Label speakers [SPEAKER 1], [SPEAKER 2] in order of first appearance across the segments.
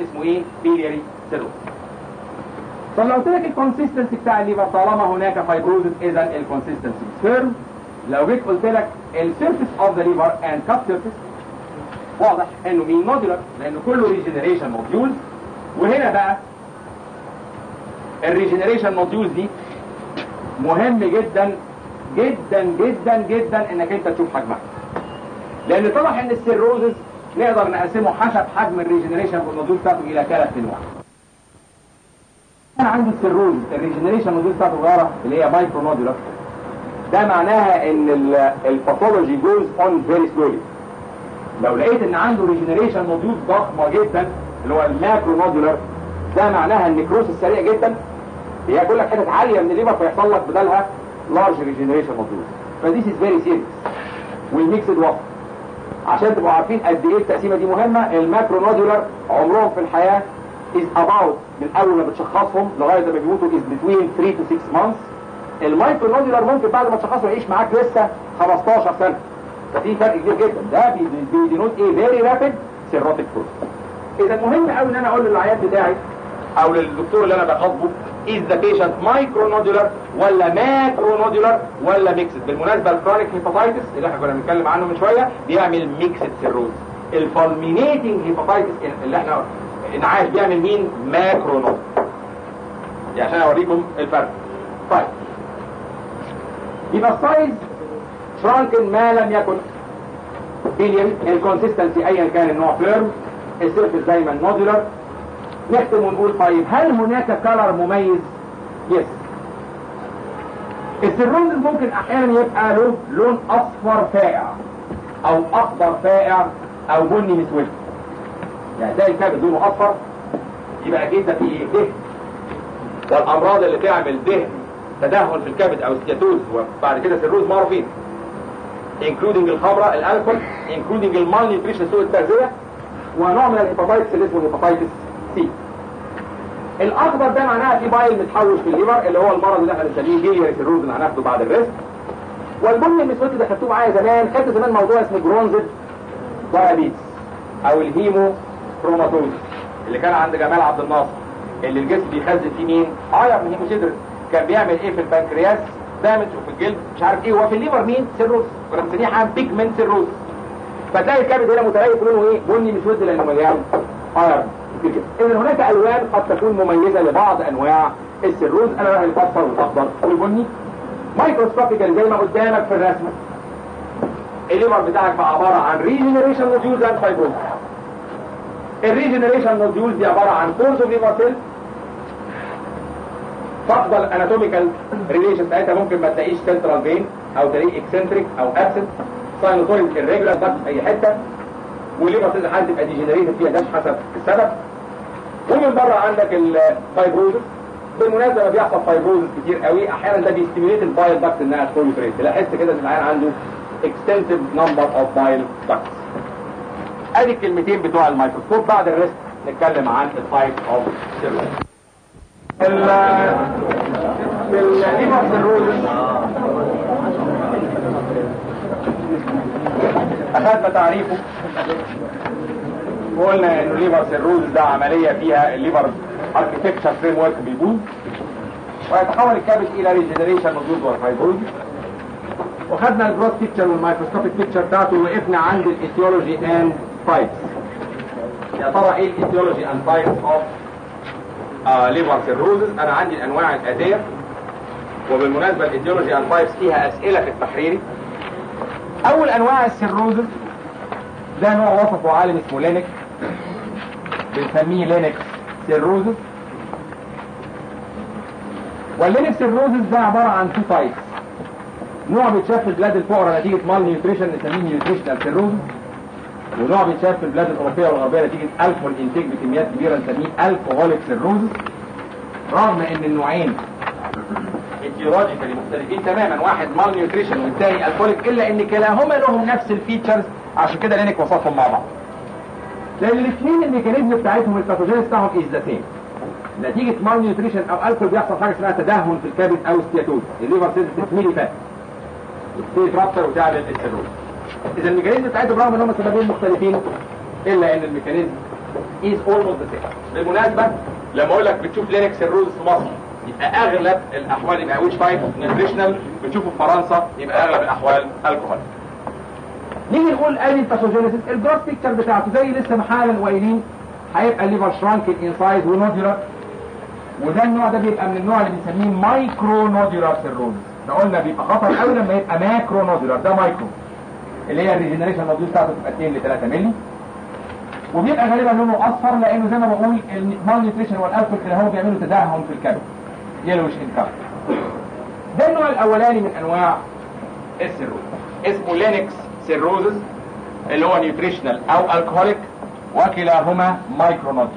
[SPEAKER 1] اسمه ايه بيلياري سيروز طب لو قلت لك الكونسيستنسي بتاع الليفر طالما هناك فايبروزس اذا الكونسيستنسي فيرم لو جيت قلت لك السيرفيس اوف ذا ليفر اند كاب سيرفيس واضح انه مين نودولار لانه كله ريجنريشن موديولز وهنا بقى الريجنريشن موديولز دي مهم جدا جدا جدا جدا انك انت تشوف حجمها لان اتضح ان السيروزز نقدر نقسمه حسب حجم الريجنريشن والموديول بتاعته الى ثلاث انواع انا عندي السيروز الريجنريشن موديول بتاعته صغيره اللي هي مايكرو نودولار ده معناها ان الباثولوجي جوز اون فيري سلولي لو لقيت ان عنده ريجنريشن موديول ضخمه جدا اللي هو الماكرو نودولار ده معناها النكروس السريع جدا هي كل لك حتت عاليه من الليفر فيحصل لك بدلها لارج ريجنريشن موديول فديس از فيري سيريس والميكسد وقت عشان تبقوا عارفين قد ايه التقسيمه دي مهمه الماكرو نودولار عمرهم في الحياه از اباوت من اول ما بتشخصهم لغايه ما بيموتوا از بتوين 3 تو 6 مانثs المايكرو نودولار ممكن بعد ما تشخصه يعيش معاك لسه 15 سنه ففي فرق كبير جدا ده بيدينوت ايه فيري رابيد سيروتيك بروسس اذا مهم قوي ان انا اقول للعيان بتاعي او للدكتور اللي انا بخاطبه از ذا بيشنت مايكرو نودولار ولا ماكرو نودولار ولا ميكسد بالمناسبه الكرونيك هيباتايتس اللي احنا كنا بنتكلم عنه من شويه بيعمل ميكسد سيروز الفالمينيتنج هيباتايتس اللي احنا نعرف بيعمل مين ماكرو نودولار يعني عشان اوريكم الفرق طيب يبقى السايز شرانكن ما لم يكن بيليان الكونسيستنسي ايا كان النوع فيرم السيرفس دايما نودولار نختم ونقول طيب هل هناك كلر مميز يس السيروز ممكن احيانا يبقى له لون اصفر فائع او اخضر فائع او بني مسود يعني تلاقي الكبد لونه اصفر يبقى اكيد ده فيه دهن والامراض اللي تعمل دهن تدهن في الكبد او ستياتوز وبعد كده سيروز معروفين including الخمرة الالكول including المال نيوتريشن سوء التغذية ونوع من الهيباتايتس اللي اسمه الهيباتايتس سي الاخضر ده معناها في بايل متحوش في الليفر اللي هو المرض اللي احنا بنسميه جيليا سيروز اللي هناخده بعد الريست والبني المسود اللي خدتوه معايا زمان خدت زمان موضوع اسمه برونزد دايابيتس او الهيمو كروماتوز اللي كان عند جمال عبد الناصر اللي الجسم بيخزن فيه مين؟ ايرن هيموسيدرس كان بيعمل ايه في البنكرياس دامج وفي الجلد مش عارف ايه وفي الليفر مين سيروز كنا بنسميه حام بيجمنت سيروز فتلاقي الكبد هنا متليف لونه ايه بني مسود لانه مليان ايرن اذا هناك الوان قد تكون مميزه لبعض انواع السيروز انا رايح الاصفر والاخضر والبني مايكروسكوبيكال زي ما قدامك في الرسمه الليفر بتاعك بقى عباره عن ريجنريشن نوديولز اند فايبروز الريجنريشن نوديولز دي عباره عن كورس اوف ليفر سيل تفضل اناتوميكال ريليشن بتاعتها ممكن ما تلاقيش سنترال فين او تلاقيه اكسنتريك او ابسنت ساينوتوريك الريجولار ضغط في اي حته والليفر سيل حاله تبقى ديجنريتد فيها ده حسب السبب ومن بره عندك الفايبروزس بالمناسبه ما بيحصل فايبروزس كتير قوي احيانا ده بيستيميليت البايل داكت انها توليفريت لاحظت كده ان العيان عنده اكستنسيف نمبر اوف بايل داكتس ادي الكلمتين بتوع الميكروسكوب بعد الريست نتكلم عن التايب اوف سيروز الليفر سيروزس اخذنا تعريفه وقلنا ان الليفر سيروز ده عملية فيها الليفر اركتكتشر فريم ورك بيبوظ ويتحول الكبد الى ريجنريشن مضروب والفايبروز وخدنا الجروس بيكتشر والمايكروسكوبيك بيكتشر بتاعته ووقفنا عند الايتيولوجي اند تايبس يا ترى ايه الايتيولوجي اند تايبس اوف ليفر سيروزز انا عندي الانواع الاتيه وبالمناسبه الايديولوجي اند تايبس فيها اسئله في التحريري اول انواع السيروزز ده نوع وصفه عالم اسمه لينكس بنسميه لينكس سيروزز واللينكس سيروزز ده عباره عن تو تايبس نوع بيتشاف في البلاد الفقراء نتيجه مال نيوتريشن نسميه نيوتريشنال سيروزز ونوع بيتشاف في البلاد الاوروبيه والغربيه نتيجه الكحول انتاج بكميات كبيره نسميه الكحوليك سيروزز رغم ان النوعين ايديولوجيكالي مختلفين تماما واحد مال نيوتريشن والثاني الكوليك الا ان كلاهما لهم نفس الفيتشرز عشان كده لينك وصفهم مع بعض لان الاثنين الميكانيزم بتاعتهم الباثوجين بتاعهم از ذا سيم نتيجه مال نيوتريشن او الكول بيحصل حاجه اسمها تدهن في الكبد او ستياتوز الليفر سيلز تتميلي فات وتبتدي ترابتر وتعمل السيروز اذا الميكانيزم بتاعتهم رغم ان هم سببين مختلفين الا ان الميكانيزم is almost the same بالمناسبة لما اقول لك بتشوف لينكس سيروزس في مصر يبقى اغلب الاحوال يبقى ويتش تايب نيوتريشنال بتشوفه في فرنسا يبقى اغلب الاحوال الكحول نيجي نقول ادي الباثوجينيسيس الجروس بيكتشر بتاعته زي لسه محالا قايلين هيبقى الليفر شرانكن انسايز ونودولار وده النوع ده بيبقى من النوع اللي بنسميه مايكرو نودولار سيروز ده قلنا بيبقى خطر قوي لما يبقى ماكرو نودولار ده مايكرو اللي هي الريجنريشن نودول بتاعته تبقى 2 ل 3 مللي وبيبقى غالبا لونه اصفر لانه زي ما بقول المال نيوتريشن والالكول اللي هو بيعملوا تدهن في الكبد يلوش انكار ده النوع الاولاني من انواع السيروز اسمه لينكس سيروزز اللي هو نيوتريشنال او الكهوليك وكلاهما مايكرونوجي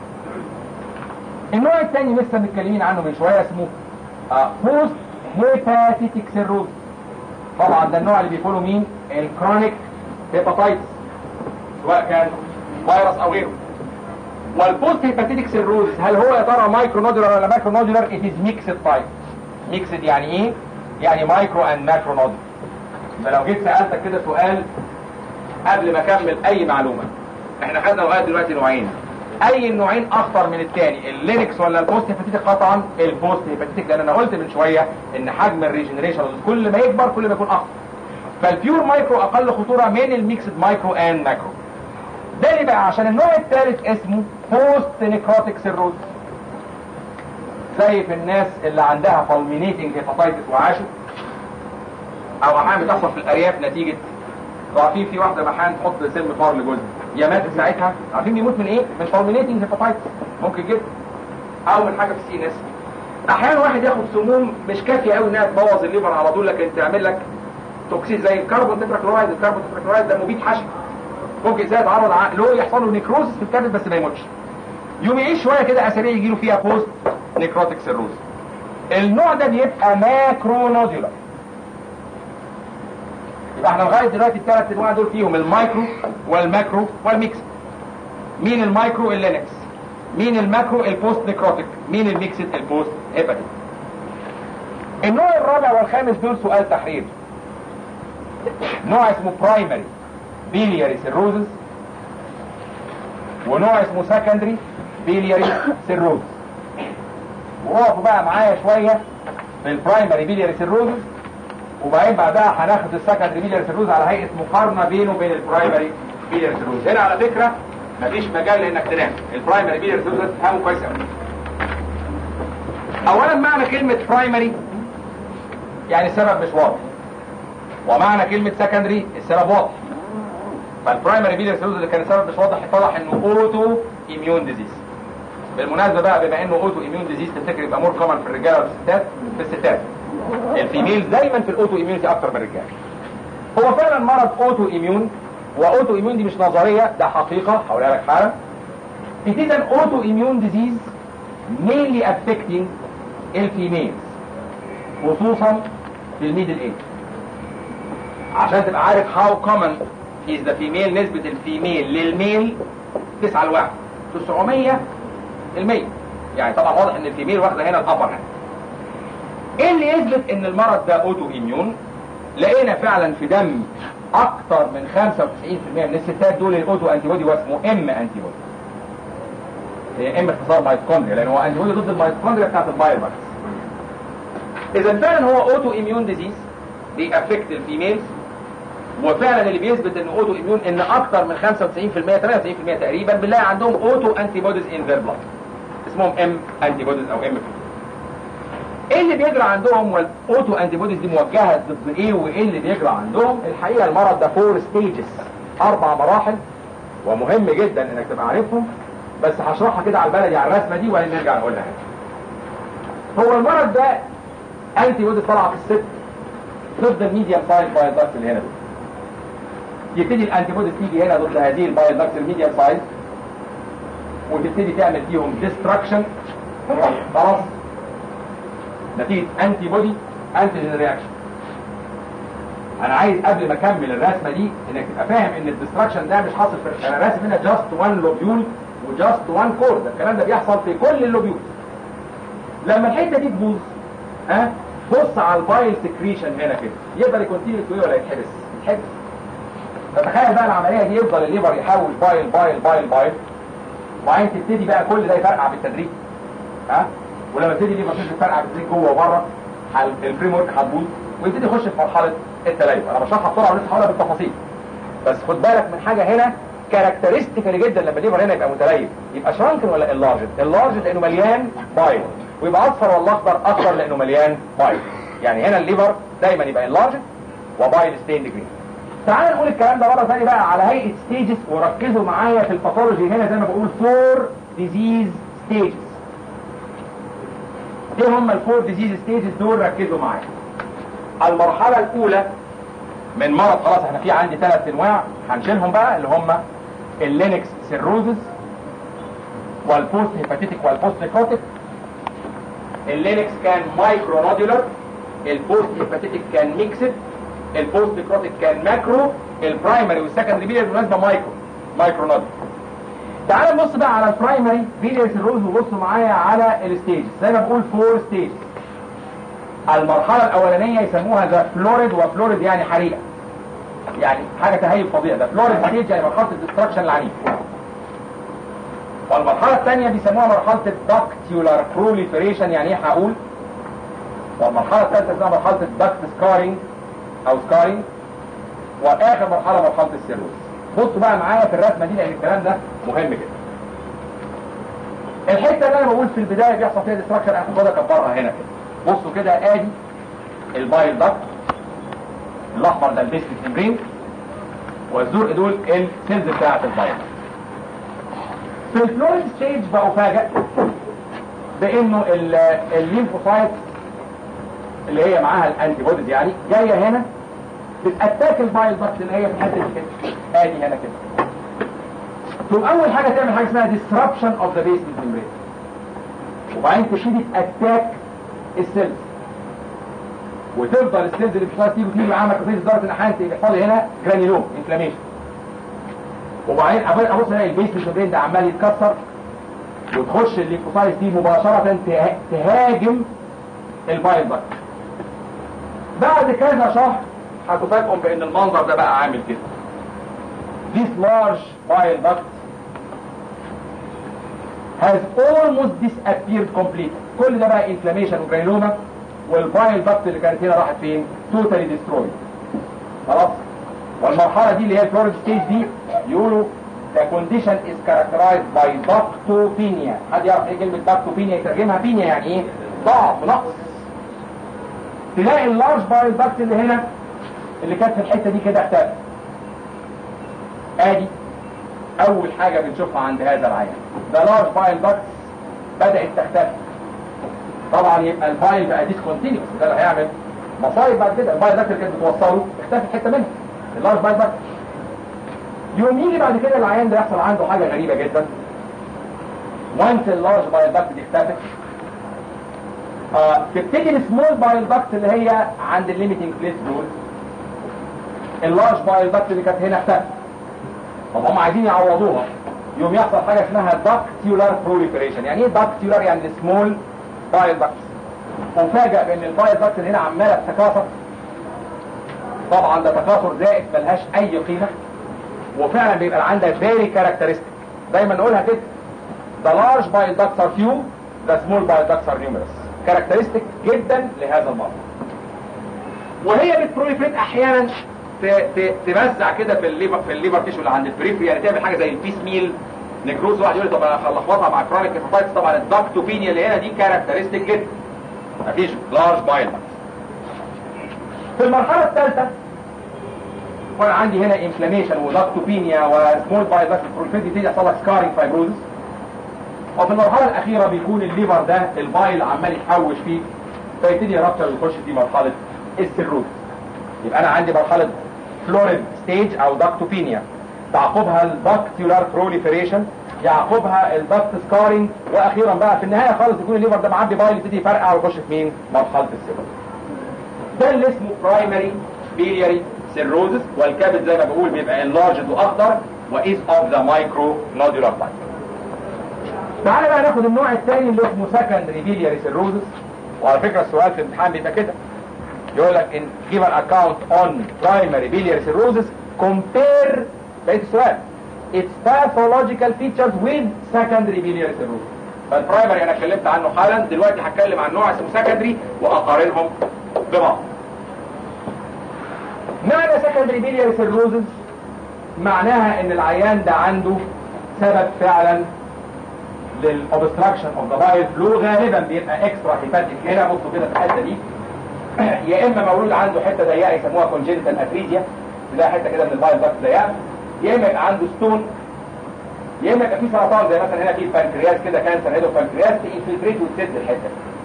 [SPEAKER 1] النوع الثاني لسه متكلمين عنه من شويه اسمه بوست هيباتيتيك سيروز طبعا ده النوع اللي بيقولوا مين الكرونيك هيباتايتس سواء كان فيروس او غيره والبوست هيباتيتيك سيروز هل هو يا ترى مايكرو نودولار ولا ماكرو نودولار ات از ميكسد تايب ميكسد يعني ايه يعني مايكرو اند ماكرو نودولار يبقى لو جيت سالتك كده سؤال قبل ما اكمل اي معلومه احنا خدنا لغايه دلوقتي نوعين اي النوعين اخطر من الثاني اللينكس ولا البوست هيباتيتيك قطعا البوست هيباتيتيك لان انا قلت من شويه ان حجم الريجنريشن كل ما يكبر كل ما يكون اخطر فالبيور مايكرو اقل خطوره من الميكسد مايكرو اند ماكرو ده اللي بقى عشان النوع الثالث اسمه بوست نيكروتيك سيروز زي في الناس اللي عندها فالمينيتنج هيباتايتس وعاشوا او احيانا بتحصل في الارياف نتيجه عارفين في واحده محان تحط سم فار لجوزها يا مات ساعتها عارفين بيموت من ايه؟ من فالمينيتنج هيباتايتس ممكن جدا او من حاجه في السي اس احيانا واحد ياخد سموم مش كافيه قوي انها تبوظ الليفر على طول لكن تعمل لك توكسيد زي الكربون تتراكلورايد الكربون تتراكلورايد ده مبيد حشو ممكن ازاي يتعرض له يحصل له نيكروزس في الكبد بس ما يموتش يوم يعيش شويه كده اثريه يجي له فيها بوست نيكروتيك سيروز النوع ده بيبقى ماكرو نودولار يبقى احنا لغايه دلوقتي الثلاث انواع دول فيهم المايكرو والماكرو والميكس مين المايكرو اللينكس مين الماكرو البوست نيكروتيك مين الميكسد البوست هيباتيك النوع الرابع والخامس دول سؤال تحرير نوع اسمه برايمري بيلياري سيروزز ونوع اسمه سكندري بيلياري سيروز وقفوا بقى معايا شويه في البرايمري بيلياري سيروزز وبعدين بعدها هناخد السكندري بيلياري سيروز على هيئه مقارنه بينه وبين البرايمري بيلياري سيروز هنا على فكره مفيش مجال لانك تنام البرايمري بيلياري سيروز تفهمه كويس قوي اولا معنى كلمه برايمري يعني السبب مش واضح ومعنى كلمه سكندري السبب واضح فالبرايمري بيلياري سيروز اللي كان السبب مش واضح اتضح انه اوتو اميون ديزيز بالمناسبه بقى بما انه اوتو اميون ديزيز تفتكر يبقى مور كومن في الرجاله وفي الستات في الستات الفيميل دايما في الاوتو اميونتي اكتر من الرجال هو فعلا مرض اوتو اميون واوتو اميون دي مش نظريه ده حقيقه هقولها لك حالا It is an autoimmune disease mainly affecting الفيميلز خصوصا في الميدل ايج عشان تبقى عارف how common is the female نسبة الفيميل للميل 9 لواحد 900 المية يعني طبعا واضح ان الفيميل واخدة هنا الابر يعني ايه اللي يثبت ان المرض ده اوتو اميون لقينا فعلا في دم اكتر من 95% من الستات دول الاوتو انتي بودي واسمه ام انتي بودي هي ام اختصار مايتوكوندريا لان هو انتي بودي ضد المايتوكوندريا بتاعت الفيروس اذا فعلا هو اوتو اميون ديزيز بيأفكت الفيميلز وفعلا اللي بيثبت ان اوتو اميون ان اكتر من 95% 93% تقريبا بنلاقي عندهم اوتو انتي بوديز ان ذير بلاد اسمهم ام انتي بوديز او ام ايه اللي بيجرى عندهم والاوتو انتي بوديز دي موجهه ضد ايه وايه اللي بيجرى عندهم الحقيقه المرض ده فور ستيجز اربع مراحل ومهم جدا انك تبقى عارفهم بس هشرحها كده على البلدي على الرسمه دي وبعدين نرجع نقولها هو المرض ده انتي بوديز طالعه في الست ضد الميديم سايز بايل اللي هنا دول يبتدي الانتي بوديز تيجي هنا ضد هذه البايل داكس الميديم سايز وتبتدي تعمل فيهم ديستراكشن خلاص نتيجه انتي بودي انتيجين رياكشن انا عايز قبل ما اكمل الرسمه دي انك تبقى فاهم ان الديستراكشن ده مش حاصل في انا راسم هنا جاست وان لوبيول وجاست وان كورد الكلام ده بيحصل في كل اللوبيول لما الحته دي تبوظ ها أه؟ بص على البايل سكريشن هنا كده يقدر يكونتينيو شويه ولا يتحبس يتحبس فتخيل بقى العمليه دي يفضل الليفر يحول بايل بايل بايل بايل وبعدين تبتدي بقى كل ده يفرقع بالتدريج ها ولما تبتدي ليفر سيلز تفرقع بالتدريج جوه وبره الفريم ورك هتبوظ ويبتدي يخش في مرحله التليف انا بشرحها بسرعه ولسه هقولها بالتفاصيل بس خد بالك من حاجه هنا كاركترستيكالي جدا لما الليفر هنا يبقى متليف يبقى شرانكن ولا اللارجد اللارجد لانه مليان بايل ويبقى اصفر ولا اخضر اخضر لانه مليان بايل يعني هنا الليفر دايما يبقى اللارجد وبايل ستيند جرين تعال نقول الكلام ده مره ثانيه بقى على هيئه ستيجز وركزوا معايا في الباثولوجي هنا زي ما بقول فور ديزيز ستيجز ايه هم الفور ديزيز ستيجز دول ركزوا معايا المرحله الاولى من مرض خلاص احنا في عندي ثلاث انواع هنشيلهم بقى اللي هم اللينكس سيروزز والبوست هيباتيتيك والبوست نيكروتيك اللينكس كان مايكرو نودولار البوست هيباتيتيك كان ميكسد البوست نيكروتيك كان ماكرو البرايمري والسكندري بيلير بالمناسبه مايكرو مايكرو نودولار تعال نبص بقى على البرايمري بيلير سيروز وبصوا معايا على الستيج زي ما بقول فور ستيج المرحله الاولانيه يسموها ذا فلوريد وفلوريد يعني حريقه يعني حاجه تهيب فظيع ده فلوريد ستيج يعني مرحله الدستركشن العنيف والمرحله الثانيه بيسموها مرحله الدكتيولار بروليفريشن يعني ايه هقول والمرحله الثالثه اسمها مرحله الدكت سكارينج او سكارينج واخر مرحله مرحله السيروز بصوا بقى معايا في الرسمه دي لان الكلام ده مهم جدا الحته اللي انا بقول في البدايه بيحصل فيها ديستراكشن هاخدها اكبرها هنا كده بصوا كده ادي البايل دكت الاحمر ده البيست ممبرين والزرق دول السيلز بتاعه البايل في الفلوريد ستيج بأفاجئ بانه الليمفوسايت اللي هي معاها الانتي بوديز يعني جايه هنا بتاتاك البايل دكت اللي هي في الحته دي كده ادي هنا كده تقوم اول حاجه تعمل حاجه اسمها disruption of the basement membrane وبعدين تبتدي تاتاك السيلز وتفضل السيلز اللي بتشتغل تيجي وتيجي معاها ماكروفيج لدرجه ان احيانا يحصل لي هنا جرانيلوم انفلاميشن وبعدين ابص الاقي البيسمنت ممبرين ده عمال يتكسر وتخش الليمفوسايتس دي مباشره ته- تهاجم البايل دكت بعد كذا شهر هتفاجئهم بان المنظر ده بقى عامل كده This large bile duct has almost disappeared completely كل ده بقى inflammation وجرانيلوما والبايل دكت اللي كانت هنا راحت فين totally destroyed خلاص والمرحلة دي اللي هي الفلوريد ستيج دي يقولوا the condition is characterized by ductopenia حد يعرف ايه كلمة ductopenia يترجمها بينيا يعني ايه ضعف نقص تلاقي اللارج بايل دكت اللي هنا اللي كانت في الحتة دي كده اختفت ادي اول حاجة بنشوفها عند هذا العيان ده لارج بايل دكت بدأت تختفي طبعا يبقى البايل بقى ديسكونتينيوس ده اللي هيعمل مصايب بعد كده البايل دكت اللي كانت بتوصله اختفت حتة منها اللارج بايل دكت يوم يجي بعد كده العيان ده يحصل عنده حاجة غريبة جدا وانس اللارج بايل دكت دي اختفت آه تبتدي السمول بايل دكت اللي هي عند الليميتنج بليس دول اللارج بايل دكت اللي كانت هنا اختفت طب هم عايزين يعوضوها يوم يحصل حاجه اسمها داكتيولار بروليفريشن يعني ايه داكتيولار يعني السمول بايل دكت وفاجئ بان البايل دكت اللي هنا عماله تتكاثر طبعا ده تكاثر زائد ملهاش اي قيمه وفعلا بيبقى عندها فيري كاركترستيك دايما نقولها كده the large bile ducts are few the small bile ducts are numerous كاركترستيك جدا لهذا المرض وهي بتبروليفريت احيانا ت- ت- تمزع كده في الليفر في الليفر تيشو اللي عند البريفري يعني تعمل حاجه زي البيس ميل نكروز واحد يقول لي طب انا هلخبطها مع كرونيك هيباتايتس طبعا الدكتوبينيا اللي هنا دي كاركترستيك جدا مفيش لارج بايل في المرحله الثالثه وانا عندي هنا انفلاميشن ودكتوبينيا وسمول بايل دكت بروليفريت يبتدي يحصل لك سكارينج فايبروزس وفي المرحله الاخيره بيكون الليفر ده البايل عمال يتحوش فيه فيبتدي يرابتر ويخش في مرحله السيروز يبقى انا عندي مرحله فلوريد ستيج او داكتوبينيا تعقبها الداكتيولار بروليفريشن يعقبها الداكت سكارينج واخيرا بقى في النهايه خالص يكون الليفر ده معبي بايل يبتدي يفرقع ويخش في مين مرحله السيروز ده اللي اسمه برايمري بيلياري سيروزس والكبد زي ما بقول بيبقى انلارجد واخضر وايز اوف ذا مايكرو نودولار تايب تعالى بقى ناخد النوع الثاني اللي اسمه سكندري بيلياري سيروزس وعلى فكره السؤال في الامتحان بيبقى كده يقول لك ان give an account on primary biliary cirrhosis compare بقيت السؤال its pathological features with secondary biliary cirrhosis فالبرايمري انا اتكلمت عنه حالا دلوقتي هتكلم عن نوع اسمه سكندري واقارنهم ببعض معنى سكندري biliary cirrhosis معناها ان العيان ده عنده سبب فعلا للأوبستراكشن اوف ذا بايل فلو غالبا بيبقى اكسترا هيباتيك هنا بصوا كده في الحته دي يا اما مولود عنده حته ضيقه يسموها كونجنتال افريزيا تلاقي حته كده من البايل داكت ضيقه يا اما يبقى عنده ستون يا اما يبقى في سرطان زي مثلا هنا في البنكرياس كده كانسر هيدو بنكرياس تنفلتريت وتسد الحته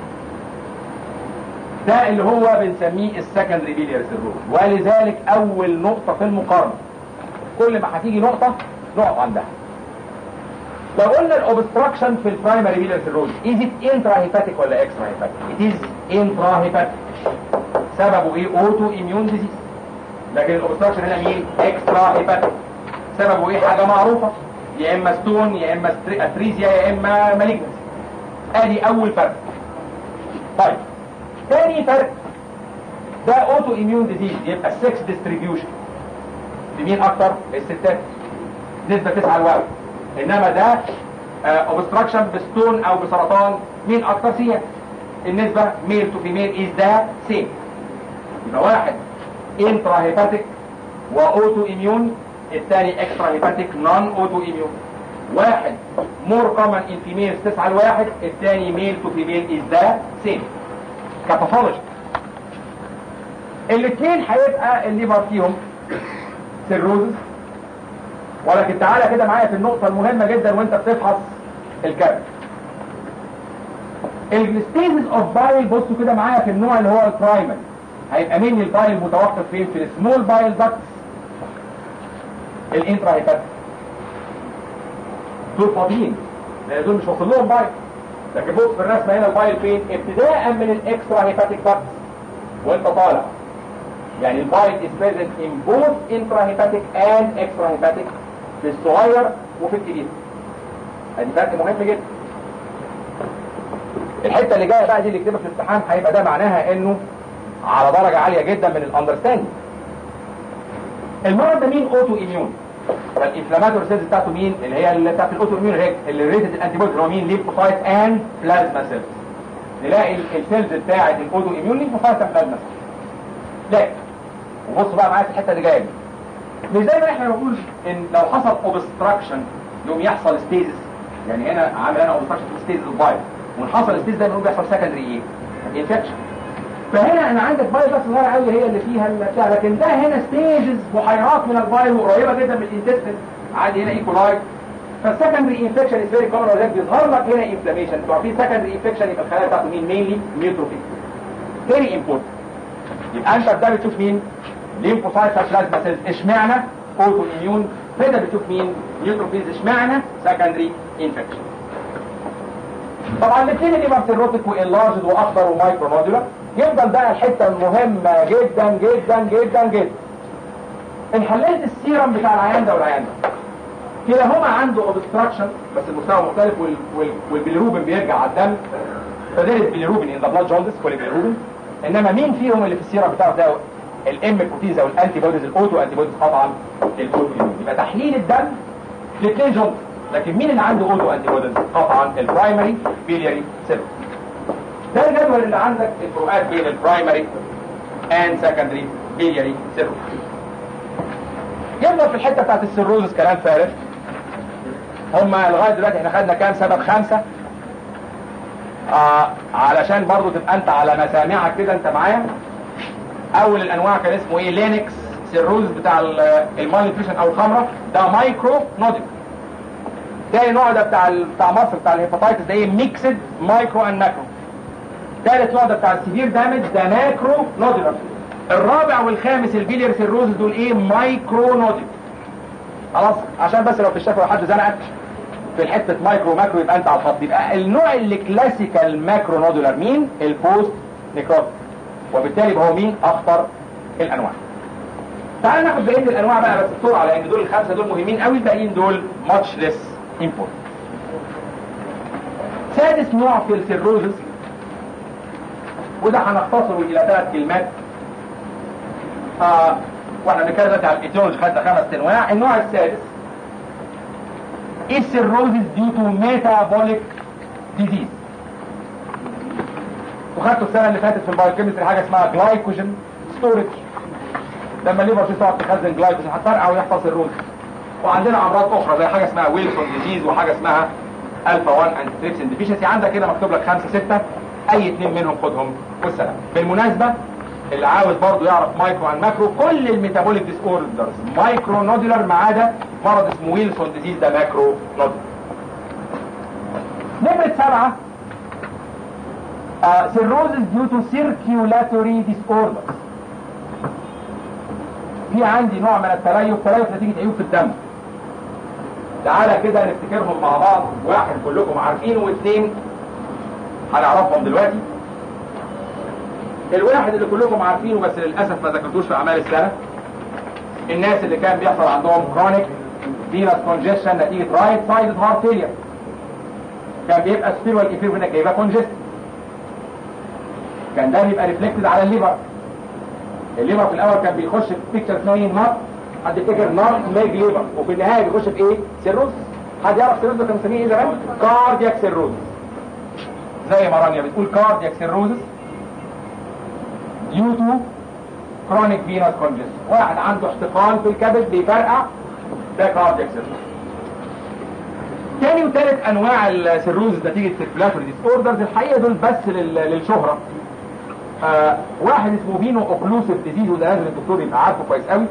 [SPEAKER 1] ده اللي هو بنسميه السكندري بيليار سيروز ولذلك اول نقطه في المقارنه كل ما هتيجي نقطه نقف عندها لو قلنا الاوبستراكشن في البرايمري بيليار سيروز از ات انترا هيباتيك ولا اكسترا هيباتيك ات از انترا هيباتيك سببه ايه اوتو اميون ديزيز لكن الاوبستراكشن هنا مين اكسترا هيباتيك سببه ايه حاجه معروفه يا اما ستون يا اما اتريزيا يا اما مالجنس ادي اول فرق طيب تاني فرق ده اوتو اميون ديزيز يبقى السكس ديستريبيوشن لمين اكتر الستات نسبه 9 لواحد انما ده اوبستراكشن بستون او بسرطان مين اكتر سيئة النسبه ميل تو فيميل از ده سيم يبقى واحد انترا هيباتيك واوتو اميون الثاني اكسترا هيباتيك نون اوتو اميون واحد مور كومن ان فيميل 9 لواحد الثاني ميل تو فيميل از ده سيم كباثولوجي الاثنين هيبقى الليفر فيهم سيروزس ولكن تعالى كده معايا في النقطة المهمة جدا وانت بتفحص الكبد الستيزز اوف بايل بصوا كده معايا في النوع اللي هو البرايمري هيبقى مين البايل متوقف فين في السمول بايل داكتس الانترا هيباتيك دول فاضيين لان دول مش واصل لهم بايل لكن بص في الرسمه هنا البايل فين ابتداء من الاكسترا هيباتيك داكتس وانت طالع يعني البايل is present in both intrahepatic and extrahepatic في الصغير وفي الكبير ادي فرق مهم جدا الحته اللي جايه بقى دي اللي اكتبها في الامتحان هيبقى ده معناها انه على درجه عاليه جدا من الاندرستاندينج المرض ده مين اوتو اميون فالانفلاماتوري سيلز بتاعته مين اللي هي اللي بتاعت الاوتو اميون اللي ريتد الانتي بودي هو مين ليمفوسايت اند بلازما سيلز نلاقي السيلز بتاعت الاوتو اميون ليمفوسايت اند بلازما لكن وبص بقى معايا في الحته اللي جايه دي مش زي ما احنا بنقول ان لو حصل اوبستراكشن يوم يحصل ستيزس يعني هنا عامل انا اوبستراكشن في ستيزس الفايروس وحصل ستيزس ده بنقول بيحصل سكندري ايه؟ انفكشن فهنا انا عندك فايروس بس صغيره قوي هي اللي فيها بتاع لكن ده هنا ستيجز بحيرات من الفايروس قريبه جدا من الانتستين عادي هنا ايكولاي فالسكندري انفكشن از فيري كومن ولذلك بيظهر لك هنا انفلاميشن انتوا عارفين سكندري انفكشن يبقى الخلايا بتاعته مين مينلي نيوتروفيل فيري امبورتنت يبقى انت ده بتشوف مين ليمفوسايت بلازما سيلز اشمعنى اوتو اميون كده بتشوف مين نيوتروفيلز اشمعنى سكندري انفكشن طبعا الاثنين اللي مارسيروتيك واللارجد واخضر ومايكرو نودولار يفضل بقى الحته المهمه جدا جدا جدا جدا ان حليت السيرم بتاع العيان ده والعيان ده كلاهما عنده اوبستراكشن بس المستوى مختلف وال... وال... والبيليروبين بيرجع على الدم فدير البيليروبين ان ذا بلاد جوندس والبيليروبين انما مين فيهم اللي في السيرم بتاعه ده الام بروتيز او الانتي بوديز الاوتو انتي بوديز طبعا الاوتو يبقى تحليل الدم الاثنين جوندس لكن مين اللي عنده اوتو انتي بوديز قطعا البرايمري بيلياري سيل ده الجدول اللي عندك الفروقات بين البرايمري اند سكندري بيلياري سيل يفضل في الحته بتاعت السيروزس كلام فارغ هما لغايه دلوقتي احنا خدنا كام سبب خمسه آه علشان برضو تبقى انت على مسامعك كده انت معايا اول الانواع كان اسمه ايه لينكس سيروز بتاع المالنيوتريشن او الخمره ده مايكرو نوديك تاني نوع ده بتاع بتاع مصر بتاع الهيباتايتس ده ايه ميكسد مايكرو اند ماكرو تالت نوع ده بتاع السيفير دامج ده ماكرو نوديلر الرابع والخامس البيلير سيروز دول ايه مايكرو نوديك خلاص عشان بس لو في الشفا لو حد زنقك في الحته مايكرو ماكرو يبقى انت على الخط يبقى النوع اللي كلاسيكال ماكرو نودولار مين البوست نيكروز وبالتالي يبقى هو مين اخطر الانواع تعال ناخد بقيه الانواع بقى بس بسرعه لان دول الخمسه دول مهمين قوي الباقيين دول ماتش ليس امبورت سادس نوع في السيروزس وده هنختصره الى ثلاث كلمات آه واحنا بنتكلم دلوقتي على الايتيولوجي خدنا خمس انواع النوع السادس is cirrhosis due to metabolic disease وخدتوا السنه اللي فاتت في البايوكيمستري حاجه اسمها جلايكوجين ستورج لما الليفر تقعد تخزن جلايكوجين هتفرقع ويحصل سيروز وعندنا امراض اخرى زي حاجه اسمها ويلسون ديزيز وحاجه اسمها الفا 1 انتريبسين ديفيشنسي عندك هنا مكتوب لك خمسه سته اي اثنين منهم خدهم والسلام بالمناسبه اللي عاوز برضه يعرف مايكرو عن ماكرو كل الميتابوليك ديس اوردرز مايكرو نودولار ما عدا مرض اسمه ويلسون ديزيز ده ماكرو نودولار نمرة سبعة سيروزز ديو تو سيركيولاتوري ديس اوردرز في عندي نوع من التليف تليف نتيجة عيوب في الدم تعالى كده نفتكرهم مع بعض واحد كلكم عارفينه واثنين هنعرفهم دلوقتي الواحد اللي كلكم عارفينه بس للاسف ما ذكرتوش في اعمال السنه الناس اللي كان بيحصل عندهم كرونيك فينس كونجيشن نتيجه رايت سايد هارت فيلير كان بيبقى سبيرال ايفير هنا جايبها كونجست كان ده بيبقى ريفلكتد على الليفر الليفر في الاول كان بيخش في بيكتشر اسمها ايه نار حد يفتكر نار ميج ليفر وفي النهايه بيخش في ايه سيروز حد يعرف سيروز كان مسميه ايه زمان كاردياك سيروز زي ما رانيا بتقول كاردياك سيروزس due to chronic venous congestion واحد عنده احتقان في الكبد بيفرقع ده كاردياك سيروز تاني وتالت انواع السيروز نتيجه سيركولاتوري ديس اوردرز الحقيقه دول بس لل- للشهره آه واحد اسمه فينو اوكلوسيف ديزيز وده لازم الدكتور يبقى عارفه كويس قوي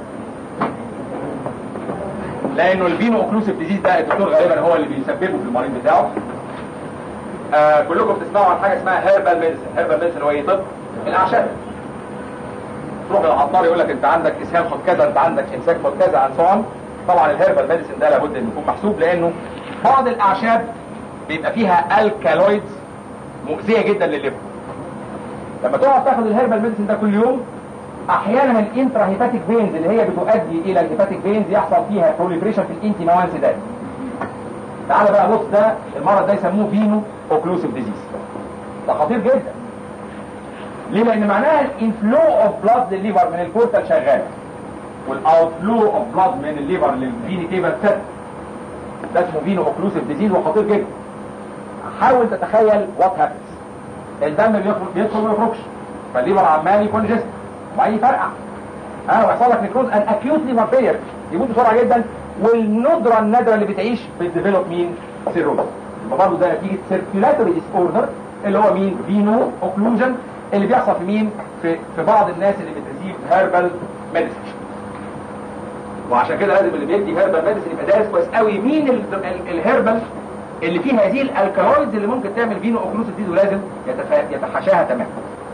[SPEAKER 1] لانه الفينو اوكلوسيف ديزيز ده الدكتور غالبا هو اللي بيسببه في المريض بتاعه آه كلكم بتسمعوا عن حاجه اسمها هيربال ميديسن هيربال ميديسن هو ايه طب الاعشاب تروح للعطار يقول لك انت عندك اسهال خد كذا انت عندك امساك خد كذا عن سو طبعا الهيربال ميديسن ده لابد انه يكون محسوب لانه بعض الاعشاب بيبقى فيها الكالويدز مؤذيه جدا للليفر لما تقعد تاخد الهيربال ميديسن ده كل يوم احيانا الانترا هيباتيك فينز اللي هي بتؤدي الى الهيباتيك فينز يحصل فيها بروليفريشن في الانتي نوان سيدات تعالى بقى بص ده المرض ده يسموه فينو اوكلوسيف ديزيز ده خطير جدا ليه لان معناها الانفلو اوف بلاد للليفر من البورتال شغال والاوت فلو اوف بلاد من الليفر للفيني كيبل سيت ده اسمه فينو اوكلوسيف ديزيز وخطير جدا حاول تتخيل وات هابنز الدم بيدخل بيدخل وما يخرجش فالليفر عمال يكون جسم وبعدين يفرقع اه ويحصل لك نيكروز ان اكيوت ليفر فيلير يموت بسرعه جدا والندره النادره اللي بتعيش بتديفلوب مين؟ سيروز فبرضه ده نتيجه سيركيولاتوري ديس اوردر اللي هو مين؟ فينو اوكلوجن اللي بيحصل في مين؟ في في بعض الناس اللي بتريسيف هيربال ميديسن وعشان كده لازم اللي بيدي هيربال ميديسن يبقى دارس كويس قوي مين ال- ال- الهيربال اللي فيه هذه الالكالويدز اللي ممكن تعمل فينو اوكلوسيف ديز ولازم يتفا- يتحاشاها تماما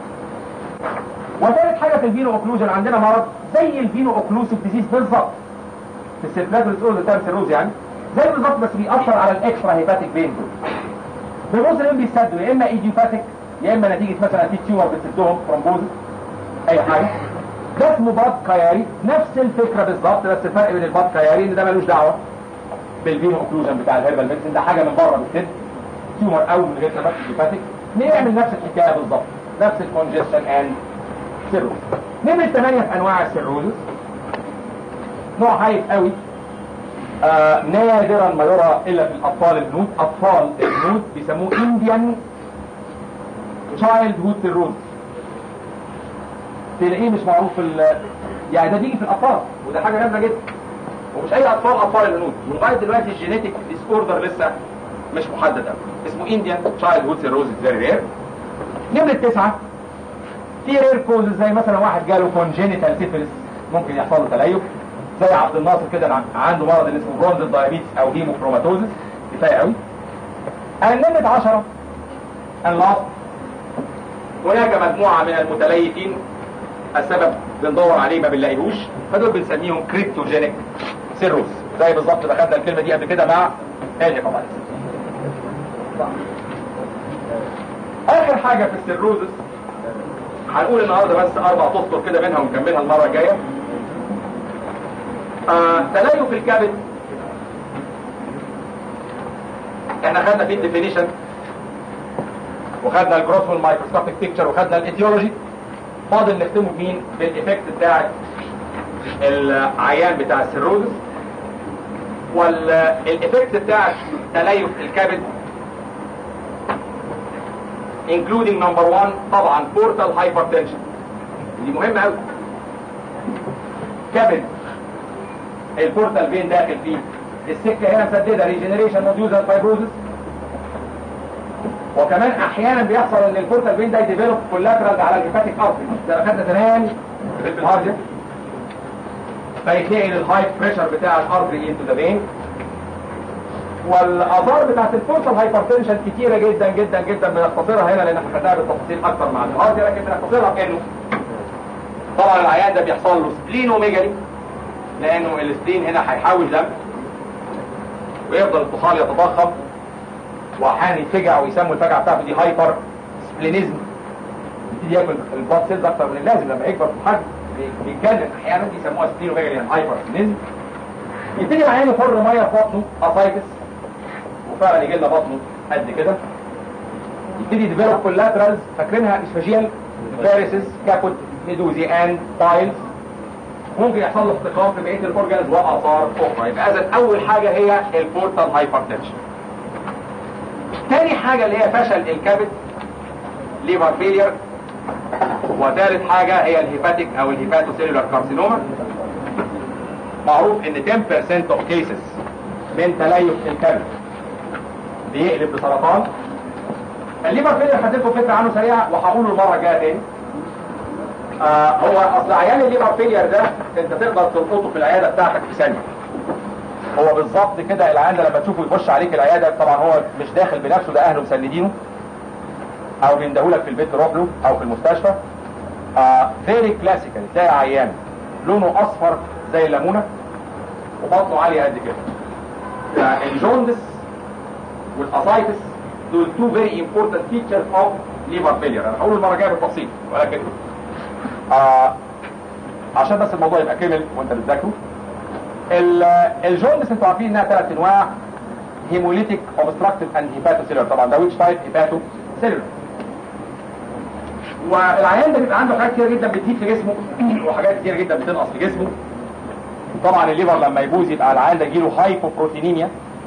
[SPEAKER 1] وثالث حاجه في الفينو اوكلوجن عندنا مرض زي الفينو اوكلوسيف ديزيز بالظبط في السيركلاتوري ديسوردر بتاع السيروز يعني زي بالظبط بس بيأثر على الاكسترا هيباتيك فين دول بيبص اليوم بيسدوا يا اما ايديوباتيك يا اما نتيجه مثلا في تيومر بتسدهم ترومبوز اي حاجه ده اسمه باد كياري نفس الفكره بالظبط بس الفرق بين الباد كياري ان ده ملوش دعوه بالفينو اوكلوجن بتاع الهيربال ميديسن ده حاجه من بره بتسد تيومر او من غير سبب ايديوباتيك نعمل نفس الحكايه بالظبط نفس الكونجستشن اند سيروز نمرة ثمانية في انواع السيروزس نوع هايف قوي آه نادرا ما يرى الا في الاطفال الهنود اطفال الهنود بيسموه انديان تشايلد هود سيروز تلاقيه مش معروف في ال- يعني ده بيجي في الاطفال وده حاجه جامده جدا ومش اي اطفال اطفال الهنود ولغايه دلوقتي الجينيتك ديس اوردر لسه مش محدد قوي اسمه انديان تشايلد هود سيروز فيري رير نمرة تسعة في رير كوزز زي مثلا واحد جاله كونجينيتال سيفلس ممكن يحصل له تليف زي عبد الناصر كده ع- عنده مرض اللي اسمه برونز دايابيتس او هيموكروماتوزس كفايه قوي نمرة 10 اللاست هناك مجموعة من المتليفين السبب بندور عليه ما بنلاقيهوش فدول بنسميهم كريبتوجينيك سيروس زي بالظبط ما خدنا الكلمة دي قبل كده مع الهيباتايتس اخر حاجة في السيروزس هنقول النهارده بس اربع تسطر كده منها ونكملها المره الجايه آه تليف الكبد احنا خدنا فيه الديفينيشن وخدنا الجروس والمايكروسكوبيك بيكتشر وخدنا الايتيولوجي فاضل نختمه بمين بالايفكت بتاع العيان بتاع السيروزس والإفكت بتاع تليف الكبد including number one طبعا portal hypertension دي مهمة قوي كبد البورتال فين داخل فيه السكة هنا مسددة ريجنريشن نوديوزال فايبروزس وكمان احيانا بيحصل ان البورتال فين ده يديفلوب كولاترال على الهيباتيك ارتري زي ما خدنا زمان في الهارد فيتنقل الهاي بريشر بتاع الارتري انتو ذا فين والاثار بتاعت البورتال هايبرتنشن كتيره جدا جدا جدا بنختصرها هنا لان احنا خدناها بالتفاصيل اكتر مع الهارد لكن بنختصرها بانه طبعا العيان ده بيحصل له سبلينوميجالي لانه السبلين هنا هيحوش دم ويفضل الطحال يتضخم واحيانا يتفجع ويسموا الفجعه بتاعته دي هايبر سبلينيزم يبتدي ياكل البلاد سيلز اكتر من اللازم لما يكبر في الحجم بيتجنن احيانا دي يسموها سبلينوميجالي يعني هايبر سبلينيزم يبتدي العيان يفر ميه في بطنه اسايتس وفعلا يجي لنا بطنه قد كده يبتدي يديفلوب كولاترالز فاكرينها اسفاجيال فارسز كابوت ميدوزي اند بايلز ممكن يحصل له احتقان في بقيه الاورجانز واثار اخرى يبقى اذا اول حاجه هي البورتال هايبرتنشن تاني حاجه اللي هي فشل الكبد ليفر فيلير وثالث حاجه هي الهيباتيك او الهيباتوسيلولار كارسينوما معروف ان 10% of cases من تليف الكبد بيقلب بسرطان الليفر فيلير هديكم فكره عنه سريعه وهقوله المره الجايه تاني آه هو اصل عيان الليفر فيلير ده انت تقدر تلقطه في العياده بتاعتك في ثانيه هو بالظبط كده العيان ده لما تشوفه يخش عليك العياده طبعا هو مش داخل بنفسه ده اهله مسندينه او بيندهولك في البيت تروح له او في المستشفى فيري كلاسيكال تلاقي عيان لونه اصفر زي الليمونه وبطنه عاليه قد كده الجوندس والاسايتس دول تو فيري امبورتنت فيتشرز اوف ليفر فيلير انا هقول المره الجايه بالتفصيل ولكن آه عشان بس الموضوع يبقى كامل وانت بتذاكره الجوندس انتوا عارفين انها ثلاث انواع هيموليتيك اوبستراكتيف اند هيباتوسيلر طبعا ده ويتش تايب هيباتوسيلر والعيان ده بيبقى عنده حاجات كتير جدا بتزيد في جسمه وحاجات كتير جدا بتنقص في جسمه طبعا الليفر لما يبوظ يبقى العيان ده يجيله هايبوبروتينيميا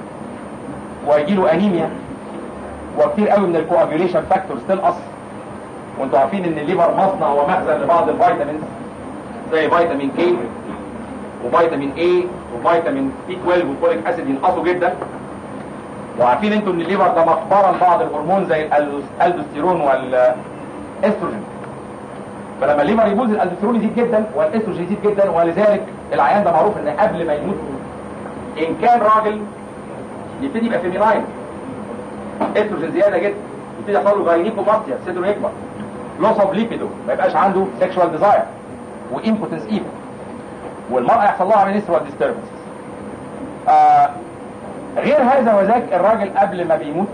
[SPEAKER 1] ويجيله انيميا وكتير قوي من الكواجوليشن فاكتورز تنقص وانتوا عارفين ان الليفر مصنع ومخزن لبعض الفيتامينز زي فيتامين كي وفيتامين اي وفيتامين بي 12 وفوليك اسيد ينقصوا جدا وعارفين انتوا ان الليفر ده مقبره لبعض الهرمون زي الالدوستيرون والاستروجين فلما الليفر يبوظ الالدوستيرون يزيد جدا والاستروجين يزيد جدا ولذلك العيان ده معروف ان قبل ما يموت ان كان راجل يبتدي يبقى فيميلاين استروجين زياده جدا يبتدي يحصل له غاينيكوماستيا صدره يكبر لوس اوف ليبيدو ما يبقاش عنده سيكشوال ديزاير وامبوتنس ايفن والمرأة يحصل لها منسترال ديستربنسز آه غير هذا وذاك الراجل قبل ما بيموت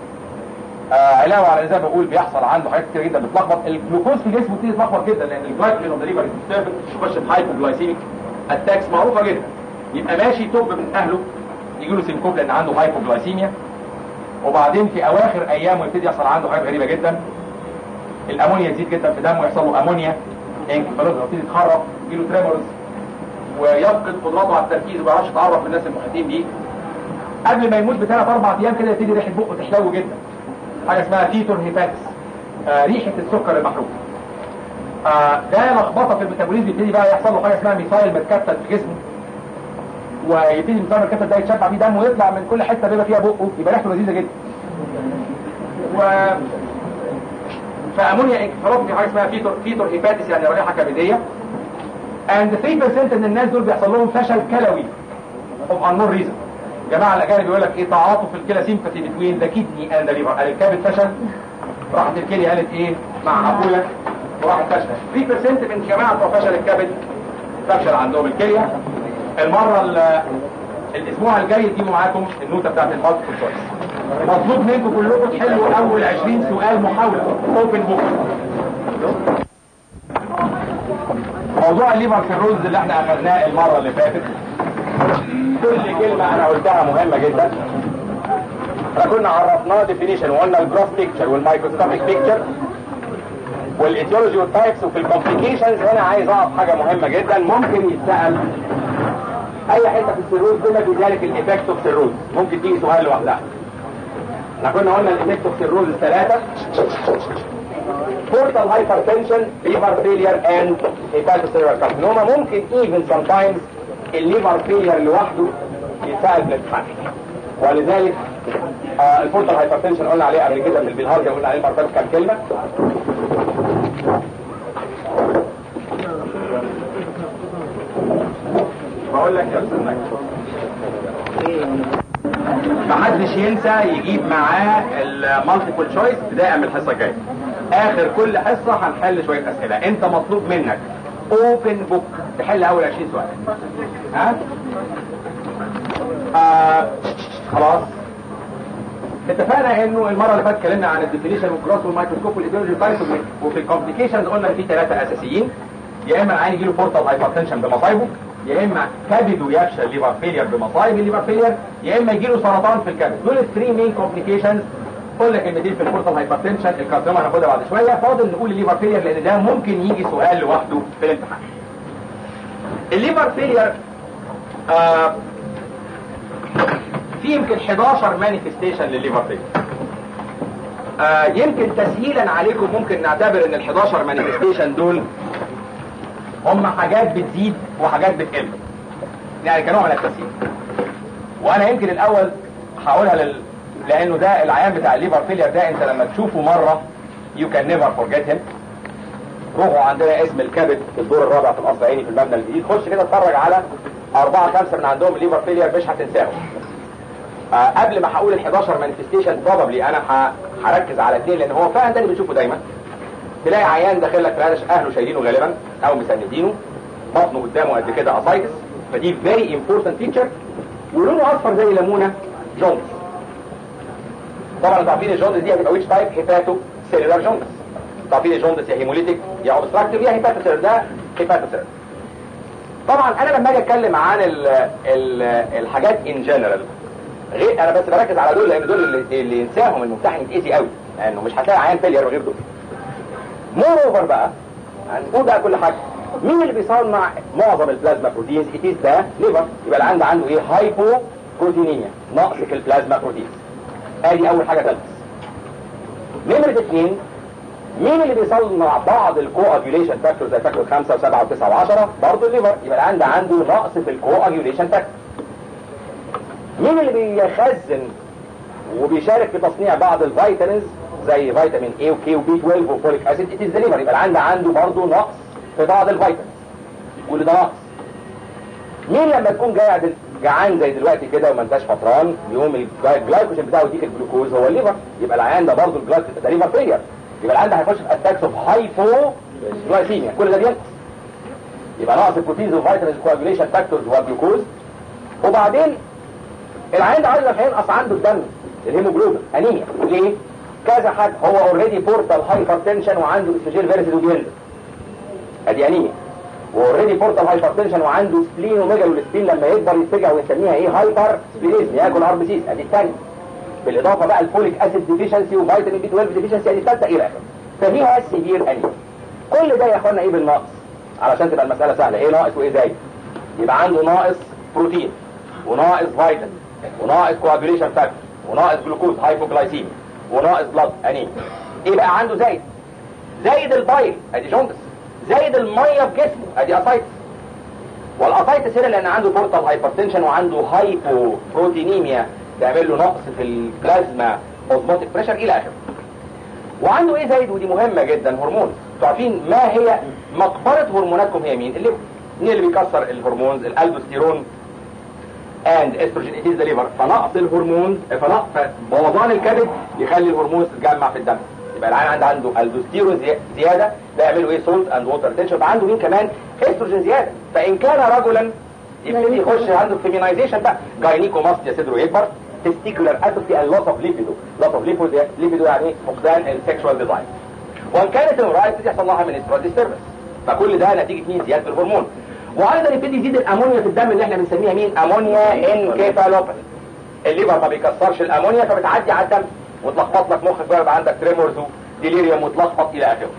[SPEAKER 1] آه علاوه على زي ما بقول بيحصل عنده حاجات كتير جدا بتلخبط الجلوكوز في جسمه بتيجي تلخبط جدا لان الجلايكوجين اوف ذا ليفر ديستربنس تخش في هايبوجلايسيميك اتاكس معروفه جدا يبقى ماشي توب من اهله يجي له سينكوب لان عنده هايبوجلايسيميا وبعدين في اواخر ايامه يبتدي يحصل عنده حاجات غريبه جدا الامونيا تزيد جدا في دمه يحصل له امونيا انكفالوز يبتدي يتخرب يجي له تريمورز ويفقد قدراته على التركيز وما يعرفش يتعرف بالناس المحيطين بيه قبل ما يموت بثلاث اربع ايام كده يبتدي ريحه بقه تحلو جدا حاجه اسمها تيتور هيباتس آه ريحه السكر المحروق آه ده لخبطه في الميتابوليزم يبتدي بقى يحصل له حاجه اسمها ميثايل متكتل في جسمه ويبتدي الميثايل متكتل ده يتشبع فيه دم ويطلع من كل حته بيبقى فيها بقه يبقى ريحته لذيذه جدا و فامونيا انكفالوب في حاجه اسمها فيتور فيتور هيباتس يعني رائحه كبديه and 3% من الناس دول بيحصل لهم فشل كلوي of unknown reason جماعة الأجانب بيقول لك إيه تعاطف الكلى سيمباثي between the kidney and the liver قال الكبد فشل راحت الكلى قالت إيه مع أبويا وراحت فشل 3% من جماعة بتوع فشل الكبد فشل عندهم الكلية المرة الأسبوع الجاي تجيبوا معاكم النوتة بتاعت المالتيبل تشويس مطلوب منكم كلكم تحلوا أول 20 سؤال محاولة اوبن بوك موضوع الليفر سيروز اللي احنا اخذناه المرة اللي فاتت كل كلمة انا قلتها مهمة جدا احنا كنا عرفناه ديفينيشن وقلنا الجروس بيكتشر والمايكروسكوبيك بيكتشر والايتيولوجي والتايبس وفي الكومبليكيشنز هنا عايز اقف حاجة مهمة جدا ممكن يتسأل اي حته في السيروز بما في ذلك الايفكت اوف سيروز ممكن تيجي سؤال لوحدها احنا كنا قلنا الايفكت اوف سيروز الثلاثه portal hypertension liver failure and hepatocellular carcinoma ممكن even sometimes الليفر failure لوحده يتساعد بالامتحان ولذلك آه البورتال هايبرتنشن قلنا عليه قبل كده من البلهارجيا قلنا عليه مرتبط كام كلمه بقول لك يا استاذ محدش ينسى يجيب معاه المالتيبل تشويس بدايه من الحصه الجايه اخر كل حصه هنحل شويه اسئله انت مطلوب منك اوبن بوك تحل اول 20 سؤال ها آه خلاص اتفقنا انه المره اللي فاتت اتكلمنا عن الديفينيشن والكروس والمايكروسكوب والايديولوجي تايب وفي الكومبليكيشنز قلنا ان في ثلاثه اساسيين يا اما العين يجي له بورتال هايبرتنشن بمصايبه يا اما كبده يفشل ليفر فيلير بمصايب الليفر فيلير يا اما يجي له سرطان في الكبد دول الثري مين كومبليكيشنز قلنا كلمتين في البورتال هايبرتنشن الكارسينوما هناخدها بعد شويه فاضل نقول الليفر فيلير لان ده ممكن يجي سؤال لوحده في الامتحان الليفر فيلير آه في يمكن 11 مانيفستيشن للليفر فيلير آه يمكن تسهيلا عليكم ممكن نعتبر ان ال 11 مانيفستيشن دول هم حاجات بتزيد وحاجات بتقل يعني كنوع من التسهيل وانا يمكن الاول هقولها لل... لانه ده العيان بتاع الليفر فيلير ده انت لما تشوفه مره يو كان نيفر فورجيت هيم روحوا عندنا اسم الكبد في الدور الرابع في القصر عيني في المبنى الجديد خش كده اتفرج على أربعة خمسة من عندهم الليفر فيلير مش هتنساهم آه قبل ما هقول ال 11 مانيفستيشن بروبلي انا هركز على اثنين لان هو فعلا ده اللي بنشوفه دايما تلاقي عيان داخل لك فرادش اهله شايلينه غالبا او مسندينه بطنه قدامه قد كده اسايتس فدي فيري امبورتنت فيتشر ولونه اصفر زي ليمونه جونز طبعا انتوا عارفين الجوندس دي هتبقى ويتش تايب هيباتو سيلولار جوندس انتوا عارفين الجوندس يا هيموليتيك يا اوبستراكتيف يا هيباتو سيلولار ده هيباتو سيلولار طبعا انا لما اجي اتكلم عن ال ال الحاجات ان جنرال غير انا بس بركز على دول لان دول اللي, اللي ينساهم الممتحن يتأذي قوي لانه مش هتلاقي عيان فيلير غير دول مور اوفر بقى هنقول بقى كل حاجه مين اللي بيصنع معظم البلازما بروتينز اتيز ده ليفر يبقى اللي عنده عنده ايه هايبو بروتينيميا نقص في البلازما بروتينز ادي اول حاجه تلبس نمرة اثنين مين اللي بيصنع بعض الكواجيوليشن فاكتور زي فاكتور 5 و7 و9 و10 برضه الليفر يبقى اللي عنده عنده نقص في الكواجيوليشن فاكتور مين اللي بيخزن وبيشارك في تصنيع بعض الفيتامينز زي فيتامين A وكي وبي 12 وفوليك اسيد اتيز ذا ليفر يبقى اللي عنده عنده برضه نقص في بعض الفيتامينز كل ده نقص مين لما تكون جاي جعان زي دلوقتي كده وما انتش فطران يقوم الجلايكوجين بتاعه يديك الجلوكوز هو الليفر يبقى العيان ده برضه الجلايكوجين ده ليفر فيلير يبقى العيان ده هيخش في اتاكس اوف هايبو جلايسيميا كل ده بينقص يبقى نقص البروتينز والفيتامينز كواجوليشن فاكتورز والجلوكوز وبعدين العيان ده عايز هينقص عنده الدم الهيموجلوبين انيميا ليه؟ كذا حاجه هو اوريدي بورتال هايبرتنشن وعنده استروجين فيرسيد وبينزل ادي انيميا واوريدي بورتال هايبرتنشن وعنده سبلين وميجا والسبلين لما يكبر يتجع ويسميها ايه هايبر سبلينيزم ياكل ار بي سيز ادي الثانيه بالاضافه بقى الفوليك اسيد ديفيشنسي وفيتامين بي 12 ديفيشنسي ادي الثالثه الى اخره ففيها سيفير انيميا كل ده يا اخوانا ايه بالنقص علشان تبقى المساله سهله ايه ناقص وايه زايد يبقى عنده ناقص بروتين وناقص فيتامين وناقص كواجوليشن فاكتور وناقص جلوكوز هايبوجلايسيميا وناقص بلاد انيميا ايه بقى عنده زايد زايد البايل ادي جوندس زايد الميه في جسمه ادي اسايتس والاسايتس هنا لان عنده بورتال هايبرتنشن وعنده هايبو بروتينيميا تعمل له نقص في البلازما اوزموتيك بريشر الى اخره وعنده ايه زايد ودي مهمه جدا هرمون عارفين ما هي مقبره هرموناتكم هي مين اللي مين اللي بيكسر الهرمونز الالدوستيرون اند استروجين اتيز ذا ليفر فنقص الهرمونز فنقص بوظان الكبد يخلي الهرمونز تتجمع في الدم يبقى العيان عنده عنده الدوستيرون زياده ده يعملوا ايه سولت اند ووتر تنشن عنده مين كمان استروجين زياده فان كان رجلا يبتدي يخش عنده فيمينايزيشن بقى جاينيكوماستيا صدره يكبر تستيكولار اتروفي اند لوس اوف ليبيدو لوس اوف ليبيدو ليبيدو يعني فقدان السكشوال ديزاين وان كانت امراه يبتدي يحصل لها منسترال ديستربنس فكل ده نتيجه مين زياده الهرمون وايضا يبتدي يزيد الامونيا في الدم اللي احنا بنسميها مين امونيا انكيفالوباثي الليفر ما بيكسرش الامونيا فبتعدي على الدم وتلخبط لك مخك بقى يبقى عندك تريمورز وديليريوم وتلخبط الى اخره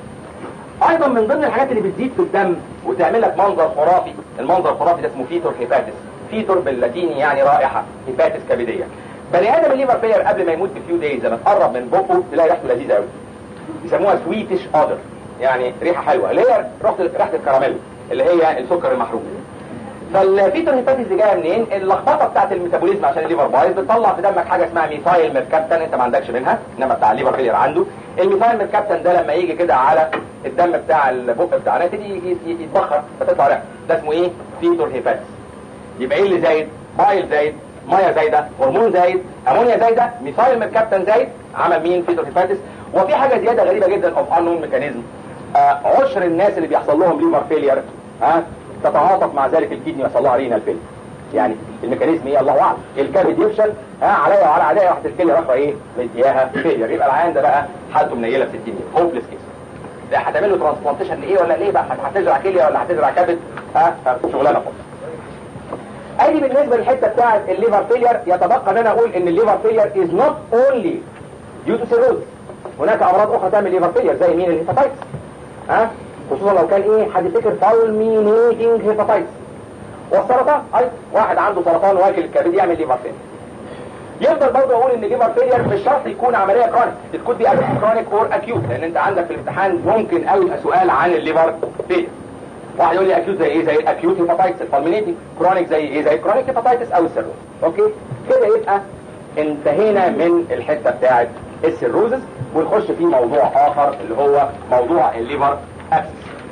[SPEAKER 1] ايضا من ضمن الحاجات اللي بتزيد في الدم وتعمل لك منظر خرافي المنظر الخرافي ده اسمه فيتور هيباتس فيتور باللاتيني يعني رائحه هيباتس كبديه بني ادم الليفر فيلير قبل ما يموت بفيو دايز لما تقرب من بقه تلاقي ريحته لذيذه قوي يسموها سويتش اودر يعني ريحه حلوه اللي هي ريحه ريحه الكراميل اللي هي السكر المحروق فالفيتور هيباتيس دي جايه منين؟ اللخبطه بتاعت الميتابوليزم عشان الليفر بايظ بتطلع في دمك حاجه اسمها ميثايل ميركابتن انت ما عندكش منها انما بتاع الليفر فيلير عنده الميثايل ميركابتن ده لما يجي كده على الدم بتاع البق بتاعنا يبتدي يتبخر فتطلع ريحه ده اسمه ايه؟ فيتور هيباتيس يبقى ايه اللي زايد؟ بايل زايد ميه زايده هرمون زايد امونيا زايده ميثايل ميركابتن زايد عمل مين فيتور هيباتيس وفي حاجه زياده غريبه جدا اوف انون ميكانيزم آه عشر الناس اللي بيحصل لهم ليفر فيلير ها تتعاطف مع ذلك الكدني ويحصل لها رينال فيلير يعني الميكانيزم ايه الله اعلم الكبد يفشل ها عليا وعلى عدايا واحده الكليه راحه ايه مدياها فيلير يبقى العيان ده بقى حالته منيله في 60 هوبليس كيس ده هتعمل له ترانسبلانتيشن لايه ولا ليه بقى هتزرع كليه ولا هتزرع كبد ها شغلانه فاضيه ادي بالنسبه للحته بتاعه الليفر فيلير يتبقى ان انا اقول ان الليفر فيلير از نوت اونلي ديو تو سيروز هناك امراض اخرى تعمل ليفر فيلير زي مين الهيباتايتس ها خصوصا لو كان ايه حد يفتكر فالمينيتنج هيباتايتس والسرطان اي واحد عنده سرطان واكل الكبد يعمل ليفر فيلير يفضل برضه اقول ان الليفر فيلير مش شرط يكون عمليه كرونيك تكون دي كرونيك اور اكيوت لان انت عندك في الامتحان ممكن قوي يبقى سؤال عن الليفر فيلير واحد يقول لي اكيوت زي ايه زي الاكيوت هيباتايتس الفالمينيتنج كرونيك زي ايه زي كرونيك هيباتايتس او السيروز اوكي كده يبقى انتهينا من الحته بتاعه السيروزس ونخش في موضوع اخر اللي هو موضوع الليفر ابسس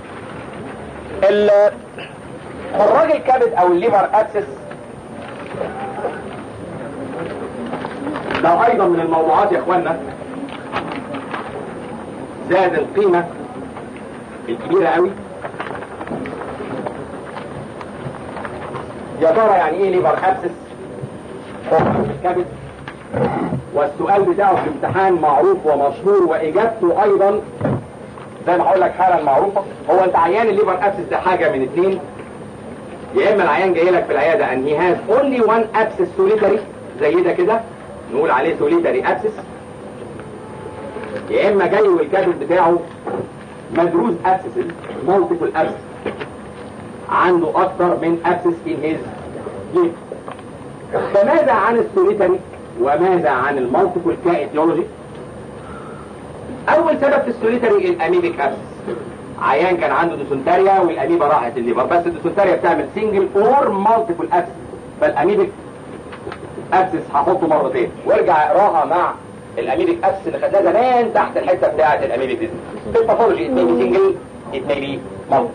[SPEAKER 1] خراج الكبد او الليفر ابسس ده ايضا من الموضوعات يا اخوانا زاد القيمه الكبيره قوي يا ترى يعني ايه ليفر ابسس الكبد والسؤال بتاعه في الامتحان معروف ومشهور واجابته ايضا زي ما هقول لك حالا معروفه هو انت عيان الليفر ابسس ده حاجه من اثنين يا اما العيان جاي لك في العياده ان هي هاز اونلي وان ابسس سوليتري زي ده كده نقول عليه سوليتري ابسس يا اما جاي والكبد بتاعه مدروس ابسس مالتيبل ابسس عنده اكتر من ابسس ان هيز ليف فماذا عن السوليتري وماذا عن المالتيبل كايتيولوجي اول سبب في السوليتري الاميبيك ابسس عيان كان عنده ديسنتاريا والاميبا راحت الليفر بس الديسنتاريا بتعمل سنجل اور مالتيبل ابسس فالاميبيك ابسس هحطه مرتين وارجع اقراها مع الاميبيك ابسس اللي خدناها زمان تحت الحته بتاعه الاميبيك ديزيز في الباثولوجي ات مي سنجل ات مي مالتيبل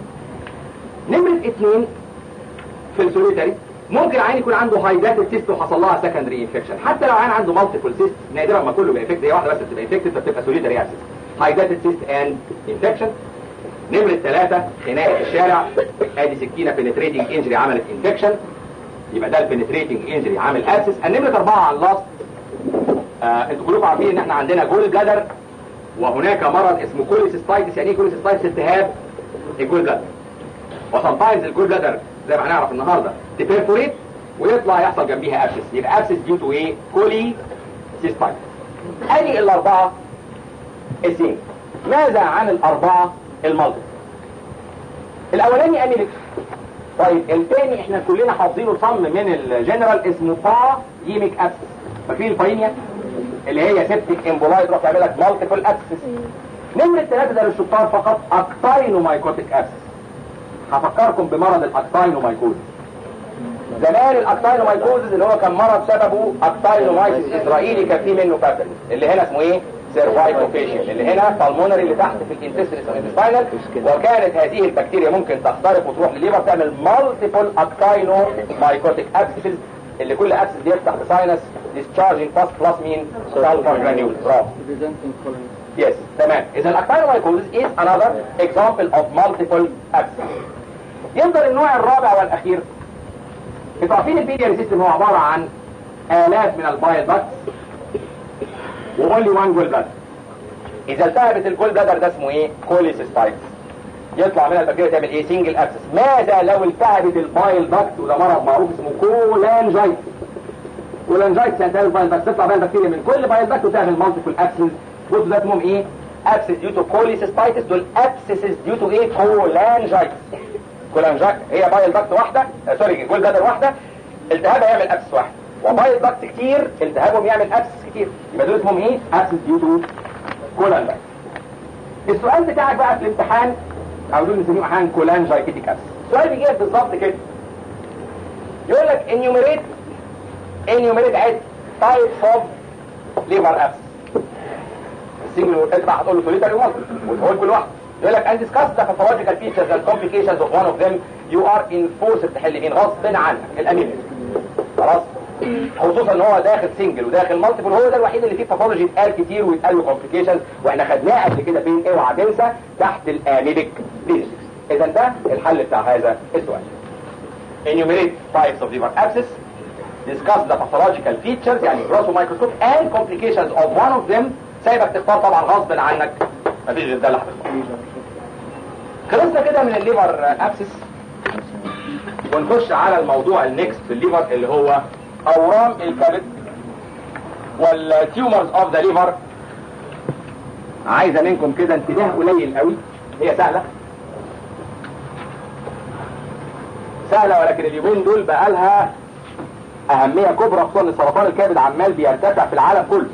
[SPEAKER 1] نمرة اثنين في السوليتري ممكن عين يكون عنده هايداتد سيست وحصل لها سكندري انفكشن حتى لو عين عنده مالتيبل سيست نادرا ما كله بيبقى افكت هي واحده بس بتبقى افكتد فبتبقى سوليتري ابسس هايداتد سيست اند انفكشن نمرة ثلاثة خناقة في الشارع ادي سكينة بنتريتنج انجري عملت انفكشن يبقى ده البنتريتنج انجري عامل ابسس النمرة أربعة على اللاست آه انتوا كلكم عارفين ان احنا عندنا جول بلادر وهناك مرض اسمه كوليسيستايتس يعني ايه كوليسيستايتس التهاب الجول بلادر وسمتايمز الجول بلادر زي ما هنعرف النهارده تبرفوريت ويطلع يحصل جنبيها ابسس يبقى ابسس ديو تو ايه كولي سيستايتس ادي الاربعه اسين ماذا عن الاربعه المالتي الاولاني اميلك طيب الثاني احنا كلنا حافظينه صم من الجنرال اسمه با ييميك ابسس ففي الفاينيا اللي هي سيبتيك امبولاي تروح تعمل لك مالتيبل ابسس نمرة ثلاثة ده للشطار فقط اكتاينومايكوتيك ابسس هفكركم بمرض الاكتاينومايكوزس زمان الاكتاينومايكوزس اللي هو كان مرض سببه اكتاينومايسيس اسرائيلي كان فيه منه كابل اللي هنا اسمه ايه سيرفايكوفيشن اللي هنا بالمونري اللي تحت في الانتستين اسمه وكانت هذه البكتيريا ممكن تخترق وتروح للليفر تعمل مالتيبل اكتاينومايكوتيك ابسس اللي كل ابسس دي يفتح بساينس discharging فاست بلس مين سلفر جرانيول برافو يس تمام اذا الاكتاينومايكوزس is another example of multiple abscess يفضل النوع الرابع والاخير انتوا عارفين البيلياري سيستم هو عباره عن الاف من البايل باكس واونلي وان جول بلادر اذا التهبت الجول بلادر ده اسمه ايه كوليسيستايتس يطلع منها البكتيريا تعمل ايه سنجل ابسس ماذا لو التهبت البايل باكت وده مرض معروف اسمه كولانجايتس كولانجايتس يعني تعمل بايل باكت تطلع بقى البكتيريا من كل بايل باكت وتعمل مالتيبل ابسس بصوا ده اسمهم ايه ابسس ديو تو كوليسيستايتس دول ابسسز ديو تو ايه كولانجايتس كولانجاك هي بايل داكت واحده آه سوري جول بلادر واحده التهابها يعمل ابسس واحد وبايل داكت كتير التهابهم يعمل ابسس كتير يبقى دول اسمهم ايه ابسس ديو تو كولانجاك السؤال بتاعك بقى في الامتحان او دول نسميه احيانا كولانجايتيك ابسس السؤال بيجي لك بالظبط كده يقول لك انيوميريت انيوميريت عد تايبس اوف ليفر ابس السنجل انت بقى هتقول له سوليتاري ومالتي وتقول كل واحد يقول لك and discuss the pathological features and complications of one of them you are enforced تحل مين غصب عنك الامين خلاص خصوصا ان هو داخل سنجل وداخل مالتيبل هو ده الوحيد اللي فيه باثولوجي اتقال كتير ويتقال له كومبليكيشنز واحنا خدناه قبل كده فين اوعى تنسى تحت الاميبك ديزيز اذا ده الحل بتاع هذا السؤال enumerate types of liver abscess discuss the pathological features يعني gross microscope and complications of one of them سايبك تختار طبعا غصب عنك مفيش غير ده اللي هتختار خلصنا كده من الليفر ابسس ونخش على الموضوع النكست في الليفر اللي هو اورام الكبد والتيومرز اوف ذا ليفر عايزه منكم كده انتباه قليل قوي هي سهله سهله ولكن اليومين دول بقى لها اهميه كبرى خصوصا ان سرطان الكبد عمال بيرتفع في العالم كله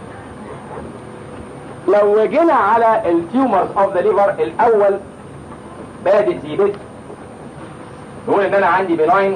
[SPEAKER 1] لو جينا على التيومرز اوف ذا ليفر الاول بادئ زي بيت نقول ان انا عندي بناين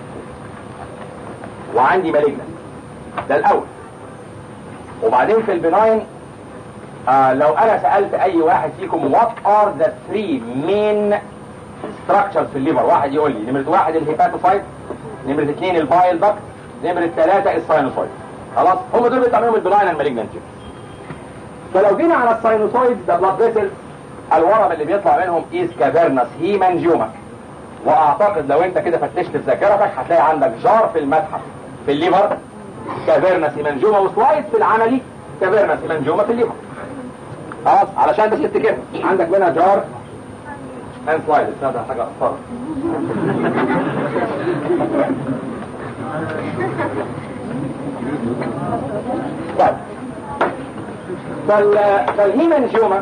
[SPEAKER 1] وعندي مالجنس ده الاول وبعدين في البناين آه لو انا سالت اي واحد فيكم وات ار ذا ثري مين ستراكشرز في الليفر واحد يقول لي نمره واحد الهيباتوسايت نمره اثنين البايل دكت نمره ثلاثه الساينوسايد خلاص هم دول بيطلع منهم البناين المالجنس فلو جينا على الساينوسايد ده بلاد فيسل الورم اللي بيطلع منهم ايز كافيرنس هيمانجيوما واعتقد لو انت كده فتشت في ذاكرتك هتلاقي عندك جار في المتحف في الليفر كافيرنس هيمانجيوما وسلايد في العملي كافيرنس هيمانجيوما في الليفر خلاص علشان بس تفتكر عندك منها جار اند سلايد ده حاجه اخطر طيب فال فالهيمانجيوما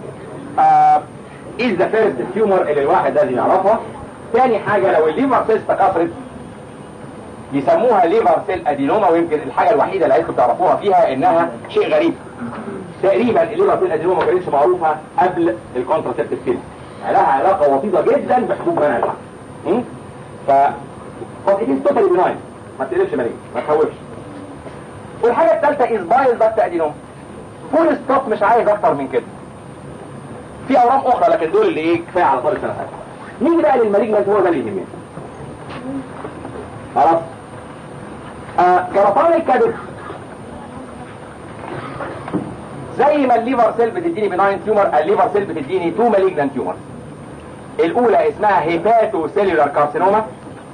[SPEAKER 1] از ذا فيرست تيومر اللي الواحد لازم يعرفها تاني حاجه لو الليفر سيلز تكاثرت بيسموها ليفر سيل ادينوما ويمكن الحاجه الوحيده اللي عايزكم تعرفوها فيها انها شيء غريب تقريبا الليفر سيل ادينوما ما كانتش معروفه قبل الكونتراسيبتيف بيل لها علاقه وطيده جدا بحبوب منع الحمل ف طب اتس توتالي بناين ما تقلبش مريض ما تخوفش والحاجه الثالثه از بايل دكت ادينوما فول ستوب مش عايز اكتر من كده في اورام اخرى لكن دول اللي ايه كفايه على طول السنه نيجي بقى للمالجنس هو ده اللي يهمنا خلاص آه سرطان الكبد زي ما الليفر سيل بتديني بناين تيومر الليفر سيل بتديني تو مالجنان تيومر الاولى اسمها هيباتو سيلولار كارسينوما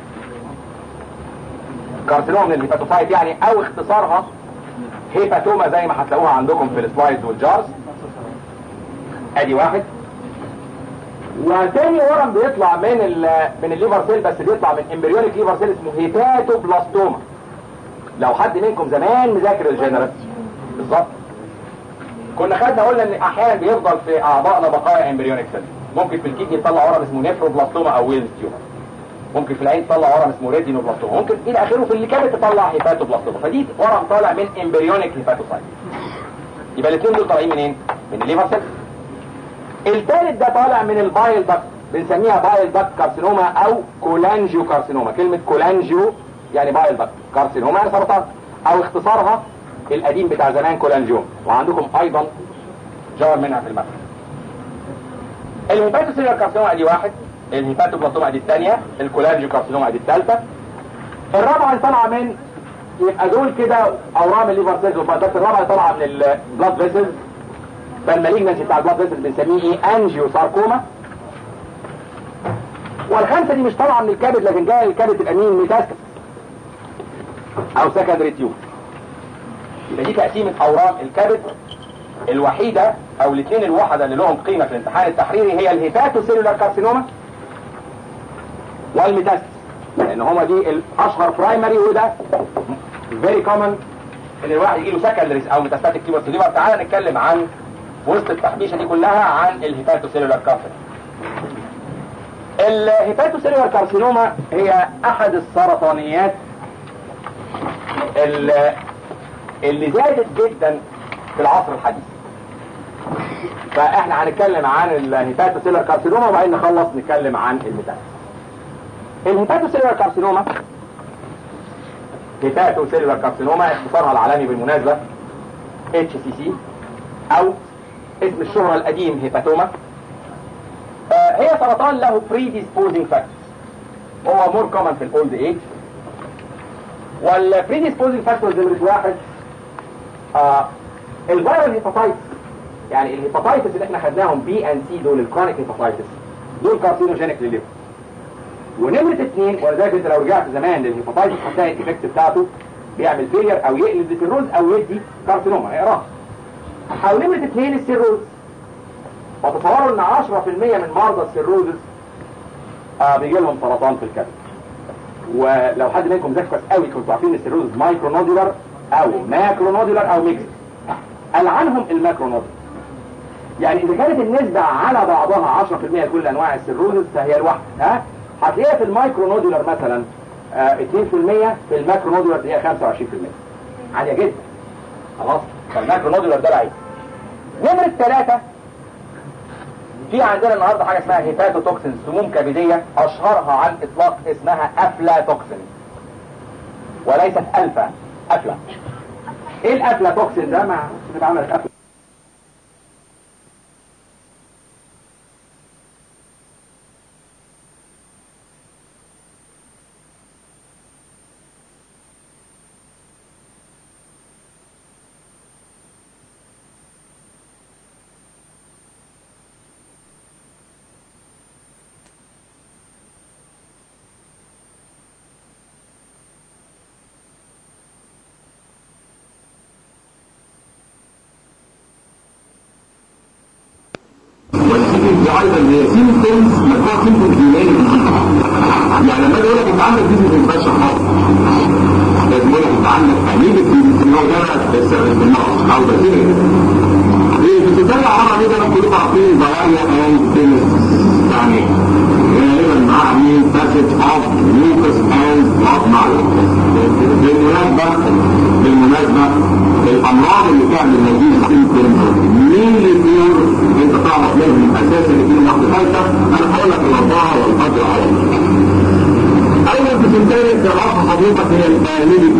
[SPEAKER 1] كارسينوما من الهيباتوسايت يعني او اختصارها هيباتوما زي ما هتلاقوها عندكم في السلايدز والجارز ادي واحد وتاني ورم بيطلع من ال من الليفر سيل بس بيطلع من امبريونيك ليفر سيل اسمه هيباتوبلاستوما لو حد منكم زمان مذاكر الجنرال بالظبط كنا خدنا قلنا ان احيانا بيفضل في اعضائنا بقايا امبريونيك سيل ممكن في الكيدني يطلع ورم اسمه نيفروبلاستوما او ويلز تيومر ممكن في العين تطلع ورم اسمه ريتينوبلاستوما ممكن الى اخره في اللي كانت تطلع هيباتوبلاستوما فدي ورم طالع من امبريونيك هيباتوسايت يبقى الاثنين دول طالعين منين؟ من الليفر سيل الثالث ده طالع من البايل داكت بنسميها بايل داكت كارسينوما او كولانجيو كارسينوما كلمة كولانجيو يعني بايل داكت كارسينوما يعني سرطان او اختصارها القديم بتاع زمان كولانجيوم وعندكم ايضا جار منها في المدخل الهيباتوسيلر كارسينوما دي واحد الهيباتوبلاستوما دي الثانية الكولانجيو كارسينوما دي الثالثة الرابعة اللي طالعة من يبقى دول كده اورام الليفر سيلز والبايل الرابعة اللي طالعة من البلاد فيسلز فالمالجنسي بتاع البلاد فيسل بنسميه ايه انجيو ساركوما والخمسه دي مش طالعه من الكبد لكن جايه الكبد الامين ميتاستس او سكندري تيوب يبقى دي تقسيمه اورام الكبد الوحيده او الاثنين الوحده اللي لهم قيمه في الامتحان التحريري هي الهيباتو سيلولار كارسينوما والميتاستس لان هما دي الاشهر برايمري وده فيري كومن ان الواحد يجي له سكندريز او ميتاستاتيك تيوبر في الليفر تعالى نتكلم عن وسط التحبيشه دي كلها عن الهيباتو سيلولار كارسينوما الهيباتوسيلولار كارسينوما هي احد السرطانيات اللي, اللي زادت جدا في العصر الحديث فاحنا هنتكلم عن الهيباتوسيلولار كارسينوما وبعدين نخلص نتكلم عن الميتاستاسيس الهيباتوسيلولار كارسينوما هيباتوسيلولار كارسينوما اختصارها العالمي بالمناسبة اتش سي سي او اسم الشهرة القديم هيباتوما آه هي سرطان له predisposing factors هو مور كومن في الاولد ايج والبريديسبوزنج فاكتورز نمرة واحد آه الفيرال هيباتايتس يعني الهيباتايتس اللي احنا خدناهم بي ان سي دول الكرونيك هيباتايتس دول كارسينوجينيك للليفر ونمرة اثنين ولذلك انت لو رجعت زمان للهيباتايتس هتلاقي الايفكت بتاعته بيعمل فيلير او يقلب السيروز او يدي كارسينوما اقراها او نمرة اثنين السيروز وتصوروا ان 10% من مرضى السيروزز آه بيجي لهم سرطان في الكبد ولو حد منكم ذاكر كويس قوي كنتوا عارفين السيروز مايكرو نودولار او ماكرو نودولار او ميكس قال عنهم الماكرو نودولار يعني اذا كانت النسبة على بعضها 10% لكل انواع السيروزز فهي الواحدة ها هتلاقيها في المايكرو نودولار مثلا آه 2% في الماكرو نودولار تلاقيها 25% عالية جدا خلاص فالماكرو نودولار ده العيب نمرة ثلاثة في عندنا النهارده حاجه اسمها هيباتوتوكسين سموم كبديه اشهرها على الاطلاق اسمها افلاتوكسين وليست الفا افلا ايه الافلاتوكسين ده ما بتبقى عملت افلا
[SPEAKER 2] ايضا هي سيمتومز مجموعه سيمتومز يوناني يعني لما اجي اقول لك انت عندك ديزني ما ينفعش خالص لازم اقول لك انت عندك انيميك ديزني هو ده السبب بالنقص او ده ليه في الكتاب العربي عليه ده كلكم عارفين ضوايا اند تنس يعني غالبا معاه مين باسج اوف لوكس اند بلاد مارك بالمناسبه بالمناسبه الامراض اللي تعمل هذه السيمتومز مين اللي بيور انت تعرف منهم اساسا اللي فيهم واحده ثالثه انا هقول لك الاربعه والقدر على اول بتنتهي دراسه حضرتك هي الانيميك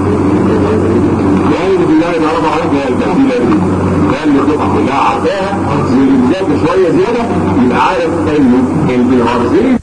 [SPEAKER 2] يعني بالله ما رضى عليك يا التأثير كان القطع كلها عارفاها والإنسان شوية زيادة يبقى عارف انه الانهارزين